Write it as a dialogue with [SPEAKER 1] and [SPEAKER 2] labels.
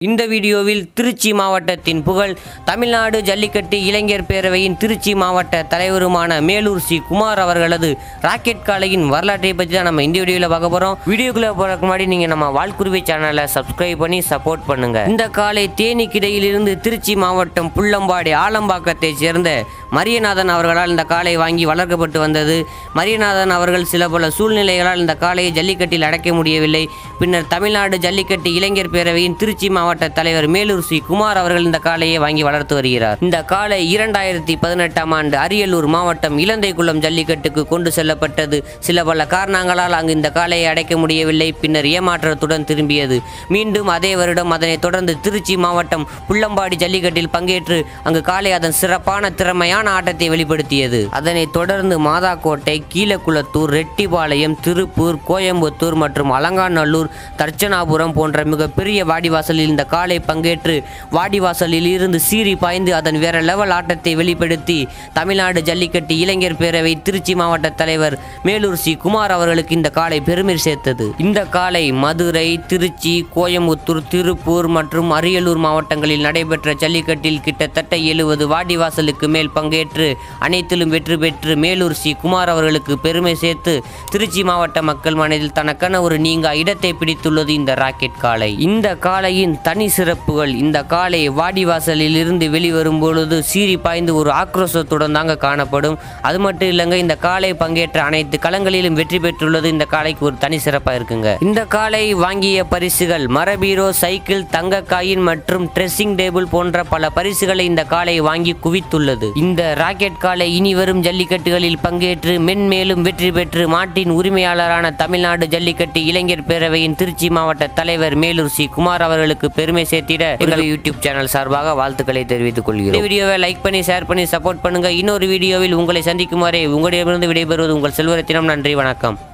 [SPEAKER 1] இந்த வீடியோவில் திருச்சி மாவட்டத்தின் புகழ் தமிழ்நாடு ஜல்லிக்கட்டு இளைஞர் பேரவையின் திருச்சி மாவட்ட தலைவருமான மேலூர் சி குமார் அவர்களது ராக்கெட் காளையின் வரலாற்றை பற்றி தான் நம்ம இந்த வீடியோவில் பார்க்க போகிறோம் வீடியோக்குள்ளே போகிறதுக்கு முன்னாடி நீங்கள் நம்ம வால்குருவி சேனலை சப்ஸ்கிரைப் பண்ணி சப்போர்ட் பண்ணுங்க இந்த காளை தேனிக்கிடையிலிருந்து திருச்சி மாவட்டம் புள்ளம்பாடி ஆலம்பாக்கத்தை சேர்ந்த மரியநாதன் அவர்களால் இந்த காளை வாங்கி வளர்க்கப்பட்டு வந்தது மரியநாதன் அவர்கள் சில பல சூழ்நிலைகளால் இந்த காளையை ஜல்லிக்கட்டில் அடைக்க முடியவில்லை பின்னர் தமிழ்நாடு ஜல்லிக்கட்டு இளைஞர் பேரவையின் திருச்சி மாவட்ட தலைவர் மேலூர் சி குமார் அவர்கள் இந்த காளையை வாங்கி வளர்த்து வருகிறார் இந்த காளை இரண்டாயிரத்தி பதினெட்டாம் ஆண்டு அரியலூர் மாவட்டம் இலந்தைக்குளம் ஜல்லிக்கட்டுக்கு கொண்டு செல்லப்பட்டது சில பல காரணங்களால் அங்கு இந்த காளையை அடைக்க முடியவில்லை பின்னர் ஏமாற்றத்துடன் திரும்பியது மீண்டும் அதே வருடம் அதனைத் தொடர்ந்து திருச்சி மாவட்டம் புள்ளம்பாடி ஜல்லிக்கட்டில் பங்கேற்று அங்கு காளை அதன் சிறப்பான திறமையான ஆட்டத்தை வெளிப்படுத்தியது அதனைத் தொடர்ந்து மாதாக்கோட்டை கீழக்குளத்தூர் ரெட்டிபாளையம் திருப்பூர் கோயம்புத்தூர் மற்றும் அலங்காநல்லூர் தர்ச்சனாபுரம் போன்ற மிகப்பெரிய வாடிவாசலில் இந்த காளை பங்கேற்று வாடிவாசலில் இருந்து சீறி பாய்ந்து அதன் வேற லெவல் ஆட்டத்தை வெளிப்படுத்தி தமிழ்நாடு ஜல்லிக்கட்டு இளைஞர் பேரவை திருச்சி மாவட்ட தலைவர் மேலூர் சி குமார் அவர்களுக்கு இந்த காளை பெருமை சேர்த்தது இந்த காளை மதுரை திருச்சி கோயம்புத்தூர் திருப்பூர் மற்றும் அரியலூர் மாவட்டங்களில் நடைபெற்ற ஜல்லிக்கட்டில் கிட்டத்தட்ட எழுபது வாடிவாசலுக்கு மேல் பங்கேற்று அனைத்திலும் வெற்றி பெற்று மேலூர் சி குமார் அவர்களுக்கு பெருமை சேர்த்து திருச்சி மாவட்ட மக்கள் மனதில் தனக்கென ஒரு நீங்கா இடத்தை பிடித்துள்ளது இந்த ராக்கெட் காளை இந்த காளையின் தனி சிறப்புகள் இந்த காளை வாடிவாசலில் இருந்து வெளிவரும் பொழுது சீறி பாய்ந்து ஒரு ஆக்ரோஷத்துடன் தாங்க காணப்படும் அது மட்டும் இல்லைங்க இந்த காளை பங்கேற்ற அனைத்து களங்களிலும் வெற்றி பெற்றுள்ளது இந்த காளைக்கு ஒரு தனி சிறப்பாக இருக்குங்க இந்த காளை வாங்கிய பரிசுகள் மரபீரோ சைக்கிள் தங்க காயின் மற்றும் ட்ரெஸ்ஸிங் டேபிள் போன்ற பல பரிசுகளை இந்த காளை வாங்கி குவித்துள்ளது இந்த ராக்கெட் காளை இனி வரும் ஜல்லிக்கட்டுகளில் பங்கேற்று மென்மேலும் வெற்றி பெற்று மாட்டின் உரிமையாளரான தமிழ்நாடு ஜல்லிக்கட்டு இளைஞர் பேரவையின் திருச்சி மாவட்ட தலைவர் மேலூர் சி குமார் அவர்களுக்கு பெருமை சேர்த்திட எங்கள் யூடியூப் சேனல் சார்பாக வாழ்த்துக்களை தெரிவித்துக் கொள்கிறோம் இந்த வீடியோவை லைக் பண்ணி ஷேர் பண்ணி சப்போர்ட் பண்ணுங்க இன்னொரு வீடியோவில் உங்களை சந்திக்கும் வரை உங்களிடமிருந்து விடைபெறுவது உங்கள் செல்வரத்தினம் நன்றி வணக்கம்